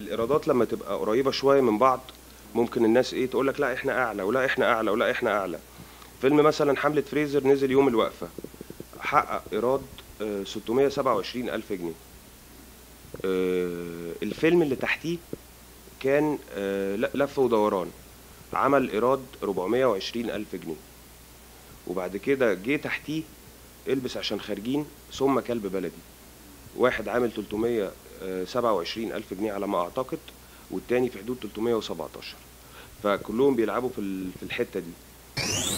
الايرادات لما تبقى قريبه شويه من بعض ممكن الناس ايه تقول لك لا احنا اعلى ولا احنا اعلى ولا احنا اعلى فيلم مثلا حمله فريزر نزل يوم الوقفه حقق ايراد آه، 627 الف جنيه آه، الفيلم اللي تحتيه كان آه، ل- لف ودوران عمل ايراد 420 الف جنيه وبعد كده جه تحتيه البس عشان خارجين ثم كلب بلدي واحد عامل 327 الف جنيه على ما اعتقد والتاني في حدود 317 فكلهم بيلعبوا في ال- في الحته دي